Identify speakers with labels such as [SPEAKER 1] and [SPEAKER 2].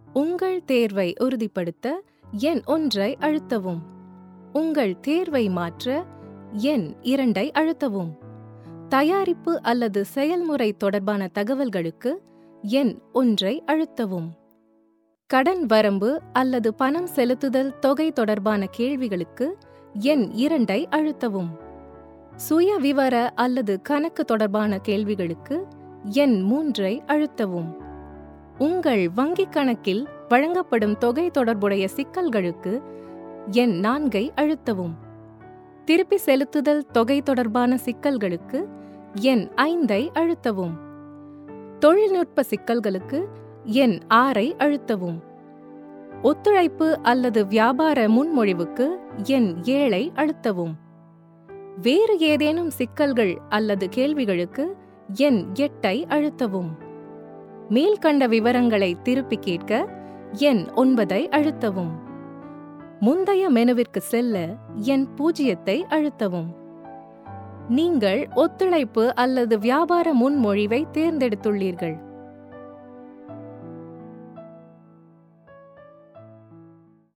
[SPEAKER 1] உங்கள் தேர்வை உறுதிப்படுத்த எண் ஒன்றை அழுத்தவும் உங்கள் தேர்வை மாற்ற எண் இரண்டை அழுத்தவும் தயாரிப்பு அல்லது செயல்முறை தொடர்பான தகவல்களுக்கு எண் ஒன்றை அழுத்தவும் கடன் வரம்பு அல்லது பணம் செலுத்துதல் தொகை தொடர்பான கேள்விகளுக்கு எண் இரண்டை அழுத்தவும் சுய விவர அல்லது கணக்கு தொடர்பான கேள்விகளுக்கு எண் மூன்றை அழுத்தவும் உங்கள் வங்கிக் கணக்கில் வழங்கப்படும் தொகை தொடர்புடைய சிக்கல்களுக்கு எண் நான்கை அழுத்தவும் திருப்பி செலுத்துதல் தொகை தொடர்பான சிக்கல்களுக்கு எண் ஐந்தை அழுத்தவும் தொழில்நுட்ப சிக்கல்களுக்கு எண் ஆறை அழுத்தவும் ஒத்துழைப்பு அல்லது வியாபார முன்மொழிவுக்கு எண் ஏழை அழுத்தவும் வேறு ஏதேனும் சிக்கல்கள் அல்லது கேள்விகளுக்கு எண் எட்டை அழுத்தவும் மேல்கண்ட விவரங்களை திருப்பி கேட்க எண் ஒன்பதை அழுத்தவும் முந்தைய மெனுவிற்கு செல்ல எண் பூஜ்ஜியத்தை அழுத்தவும் நீங்கள் ஒத்துழைப்பு அல்லது வியாபார முன்மொழிவை தேர்ந்தெடுத்துள்ளீர்கள்